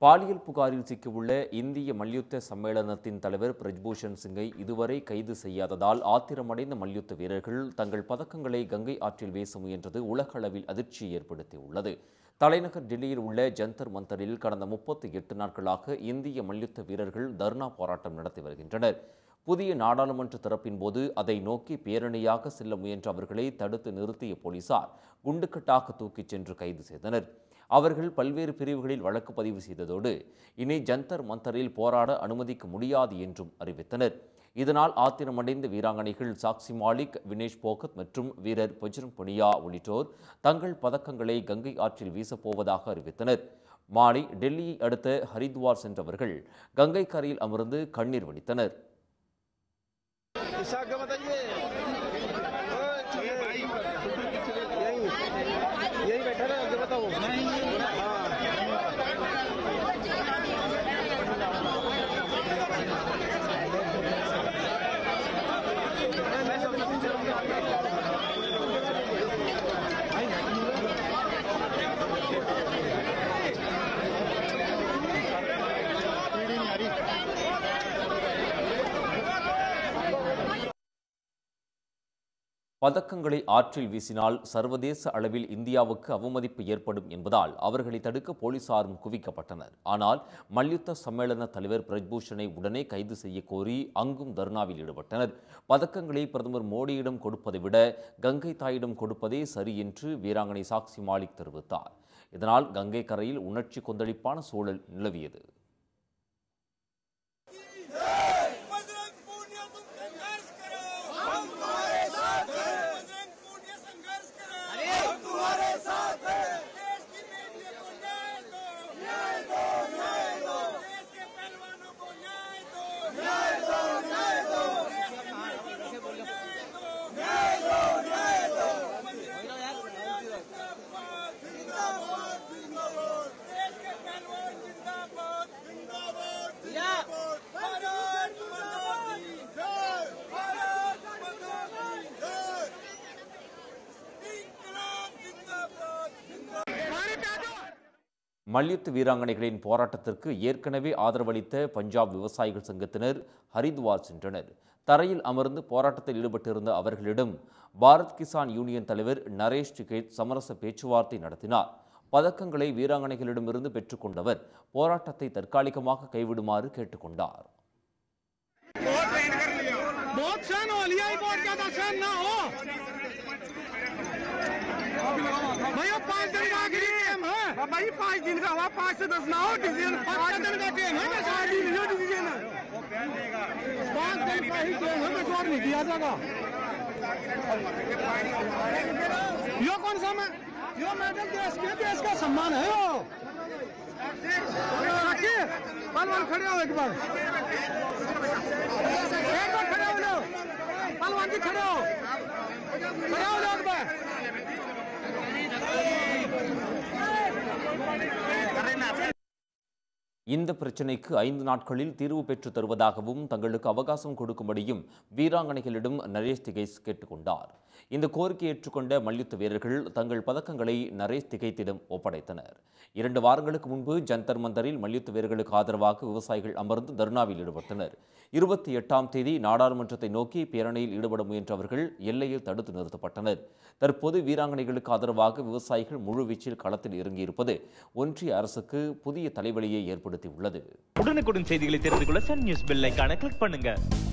பாலியல் புகாரில் சிக்கியுள்ள இந்திய மல்யுத்த சம்மேளனத்தின் தலைவர் பிரஜ்பூஷன் சிங்கை இதுவரை கைது செய்யாததால் ஆத்திரமடைந்த மல்யுத்த வீரர்கள் தங்கள் பதக்கங்களை கங்கை ஆற்றில் வீச முயன்றது உலக அளவில் அதிர்ச்சியை ஏற்படுத்தியுள்ளது தலைநகர் டெல்லியில் உள்ள ஜந்தர் மந்தரில் கடந்த முப்பத்தி எட்டு நாட்களாக இந்திய மல்யுத்த வீரர்கள் தர்ணா போராட்டம் நடத்தி வருகின்றனர் புதிய நாடாளுமன்ற திறப்பின் போது அதை நோக்கி பேரணியாக செல்ல முயன்ற அவர்களை தடுத்து நிறுத்திய போலீசார் குண்டுக்கட்டாக தூக்கிச் சென்று கைது செய்தனர் அவர்கள் பல்வேறு பிரிவுகளில் வழக்கு பதிவு செய்ததோடு இனி ஜந்தர் மந்தரில் போராட அனுமதிக்க முடியாது என்றும் அறிவித்தனர் இதனால் ஆத்திரமடைந்த வீராங்கனைகள் சாக்சி மாலிக் வினேஷ் போகத் மற்றும் வீரர் பஜ்ரங் புனியா உள்ளிட்டோர் தங்கள் பதக்கங்களை கங்கை ஆற்றில் வீசப்போவதாக அறிவித்தனர் மாலை டெல்லியை அடுத்த ஹரித்வார் சென்றவர்கள் கங்கை கரையில் அமர்ந்து கண்ணீர் வடித்தனர் इसे आगे बताइए ओए, यहीं यहीं बैठा ना आगे बताओ हाँ பதக்கங்களை ஆற்றில் வீசினால் சர்வதேச அளவில் இந்தியாவுக்கு அவமதிப்பு ஏற்படும் என்பதால் அவர்களை தடுக்க போலீசாரும் குவிக்கப்பட்டனர் ஆனால் மல்யுத்த சம்மேளன தலைவர் பிரஜ்பூஷனை உடனே கைது செய்ய கோரி அங்கும் தர்ணாவில் ஈடுபட்டனர் பதக்கங்களை பிரதமர் மோடியிடம் கொடுப்பதை விட கங்கை தாயிடம் கொடுப்பதே சரி என்று வீராங்கனை சாக்சி மாலிக் தெரிவித்தார் இதனால் கங்கை கரையில் உணர்ச்சி கொந்தளிப்பான சூழல் நிலவியது बजरंग पूनिया तुम संघर्ष करो हम तुम्हारे साथ हैं बजरंग पूनिया संघर्ष करो हम तुम्हारे साथ हैं देश की बेटियों को न्याय दो न्याय दो न्याय दो देश के पहलवानों को न्याय दो न्याय दो न्याय दो देश के पहलवानों को न्याय दो न्याय दो न्याय दो बजरंग पूनिया जिंदाबाद जिंदाबाद जिंदाबाद देश के पहलवान जिंदाबाद जिंदाबाद जिंदाबाद भारत माता की जय भारत माता की जय इनकलाब जिंदाबाद जिंदाबाद மல்யுத்த வீராங்கனைகளின் போராட்டத்திற்கு ஏற்கனவே ஆதரவளித்த பஞ்சாப் விவசாயிகள் சங்கத்தினர் ஹரித்வார் சென்றனர் தரையில் அமர்ந்து போராட்டத்தில் ஈடுபட்டிருந்த அவர்களிடம் பாரத் கிசான் யூனியன் தலைவர் நரேஷ் டிகேட் சமரச பேச்சுவார்த்தை நடத்தினார் பதக்கங்களை வீராங்கனைகளிடமிருந்து பெற்றுக்கொண்டவர் போராட்டத்தை தற்காலிகமாக கைவிடுமாறு கேட்டுக்கொண்டார் बहुत सहन हो लिया ही बहुत ज्यादा सहन ना हो भैया पाँच दिन का आखिरी गेम है भाई पाँच दिन का हुआ पाँच से दस ना हो डिसीजन पाँच दिन का गेम है बस आज ही लियो डिसीजन पाँच दिन का ही गेम है बस और नहीं दिया जाएगा यो कौन सा मैं यो मेडल देश के देश का सम्मान है यो रखिए पहलवान खड़े हो एक बार एक बार खड़े हो जाओ पहलवान जी खड़े हो खड़े हो जाओ एक बार இந்த பிரச்சினைக்கு ஐந்து நாட்களில் தீர்வு பெற்றுத் தருவதாகவும் தங்களுக்கு அவகாசம் கொடுக்கும்படியும் வீராங்கனைகளிடம் நரேஷ் திகைஸ் கேட்டுக்கொண்டார் இந்த கோரிக்கையை ஏற்றுக்கொண்ட மல்யுத்த வீரர்கள் தங்கள் பதக்கங்களை நரேஷ் திகைத்திடம் ஒப்படைத்தனர் இரண்டு வாரங்களுக்கு முன்பு ஜந்தர் மந்தரில் மல்யுத்த வீரர்களுக்கு ஆதரவாக விவசாயிகள் அமர்ந்து தர்ணாவில் ஈடுபட்டனர் இருபத்தி எட்டாம் தேதி நாடாளுமன்றத்தை நோக்கி பேரணியில் ஈடுபட முயன்றவர்கள் எல்லையில் தடுத்து நிறுத்தப்பட்டனர் தற்போது வீராங்கனைகளுக்கு ஆதரவாக விவசாயிகள் முழுவீச்சில் களத்தில் இறங்கியிருப்பது ஒன்றிய அரசுக்கு புதிய தலைவலியை ஏற்படுத்தியுள்ளது உடனுக்குடன் செய்திகளை தெரிந்து கொள்ள சன் நியூஸ் பெல் ஐகானை கிளிக் பண்ணுங்க